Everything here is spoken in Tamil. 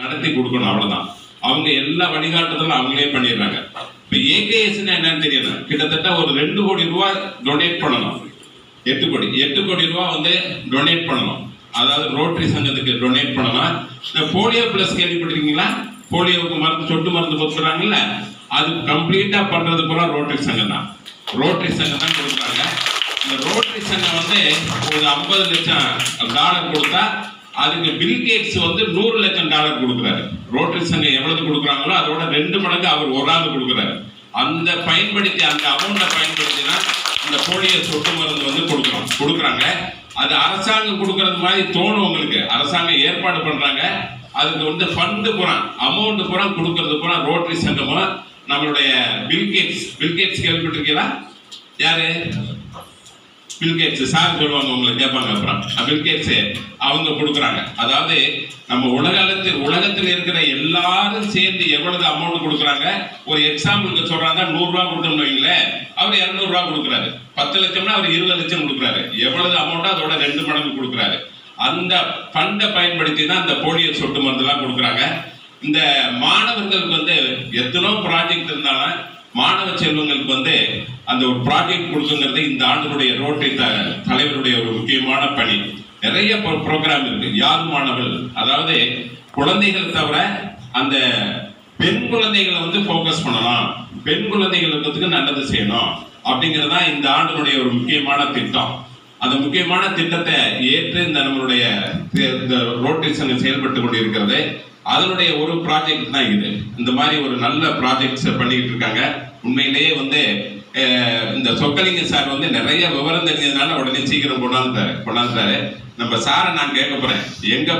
நடத்தி கொடுக்கணும் அவ்வளவுதான் அவங்க எல்லா வழிகாட்டுதலும் அவங்களே பண்ணிடுறாங்க இப்ப ஏகேஎஸ்னா என்னன்னு தெரியல கிட்டத்தட்ட ஒரு ரெண்டு கோடி ரூபாய் டொனேட் பண்ணணும் எட்டு கோடி எட்டு கோடி ரூபாய் வந்து டொனேட் பண்ணணும் அதாவது ரோட்டரி சங்கத்துக்கு டொனேட் பண்ணலாம் இந்த போலியோ பிளஸ் கேள்விப்பட்டிருக்கீங்களா போலியோவுக்கு மருந்து சொட்டு மருந்து கொடுக்குறாங்கல்ல அது கம்ப்ளீட்டா பண்றது பூரா ரோட்டரி சங்கம் தான் ரோட்டரி சங்கம் தான் கொடுக்குறாங்க இந்த ரோட்டரி சங்கம் வந்து ஒரு ஐம்பது லட்சம் டாலர் கொடுத்தா அதுக்கு பில் கேட்ஸ் வந்து நூறு லட்சம் டாலர் கொடுக்குறாரு ரோட்டரி சங்கம் எவ்வளவு கொடுக்குறாங்களோ அதோட ரெண்டு மடங்கு அவர் ஒரு ஆள் கொடுக்குறாரு அந்த பயன்படுத்தி அந்த அமௌண்ட்டை பயன்படுத்தி தான் இந்த போலியோ சொட்டு மருந்து வந்து கொடுக்குறோம் கொடுக்குறாங்க அது அரசாங்கம் கொடுக்கறது மாதிரி தோணும் உங்களுக்கு அரசாங்கம் ஏற்பாடு பண்றாங்க அதுக்கு வந்து ஃபண்டு பூரா அமௌண்ட் பூரா கொடுக்கறது பூரா ரோட்டரி சங்கமும் நம்மளுடைய பில்கேட்ஸ் பில்கேட்ஸ் கேள்விப்பட்டிருக்கீங்களா யாரு பில்கேட்ஸ் சார் சொல்லுவாங்க உங்களை கேட்பாங்க அப்புறம் பில்கேட்ஸ் அவங்க கொடுக்குறாங்க அதாவது நம்ம உலகத்தில் உலகத்தில் இருக்கிற எல்லாரும் சேர்ந்து எவ்வளவு அமௌண்ட் கொடுக்குறாங்க ஒரு எக்ஸாம்பிளுக்கு சொல்றாங்க நூறு ரூபா கொடுத்தோம்னு வைங்களேன் அவர் இருநூறு ரூபா கொடுக்குறாரு பத்து லட்சம்னா அவர் இருபது லட்சம் கொடுக்குறாரு எவ்வளவு அமௌண்ட்டோ அதோட ரெண்டு மடங்கு கொடுக்குறாரு அந்த ஃபண்டை பயன்படுத்தி தான் இந்த போலியோ சொட்டு மருந்துலாம் கொடுக்குறாங்க இந்த மாணவர்களுக்கு வந்து எத்தனோ ப்ராஜெக்ட் இருந்தாலும் மாணவ செல்வங்களுக்கு வந்து அந்த ஒரு ப்ராஜெக்ட் கொடுக்குங்கிறது இந்த ஆண்டினுடைய ரோட்டரி த தலைவருடைய ஒரு முக்கியமான பணி நிறைய ப்ரோக்ராம் இருக்கு யார் மாணவர்கள் அதாவது குழந்தைகள் தவிர அந்த பெண் குழந்தைகளை வந்து ஃபோக்கஸ் பண்ணலாம் பெண் குழந்தைகளுக்கு நல்லது செய்யணும் அப்படிங்கிறது தான் இந்த ஆண்டினுடைய ஒரு முக்கியமான திட்டம் அந்த முக்கியமான திட்டத்தை ஏற்று இந்த நம்மளுடைய தி- இந்த ரோட்டரி சங்கம் செயல்பட்டு கொண்டிருக்கிறது அதனுடைய ஒரு ப்ராஜெக்ட் தான் இது இந்த மாதிரி ஒரு நல்ல ப்ராஜெக்ட்ஸ் பண்ணிக்கிட்டு இருக்காங்க உண்மையிலேயே வந்து அஹ், இந்த சொக்கலிங்க சார் வந்து நிறைய விவரம் தெரிஞ்சதுனால உடனே சீக்கிரம் கொண்டாந்துட்டாரு கொண்டாந்துட்டாரு நம்ம சாரை நான் கேட்க போறேன் எங்க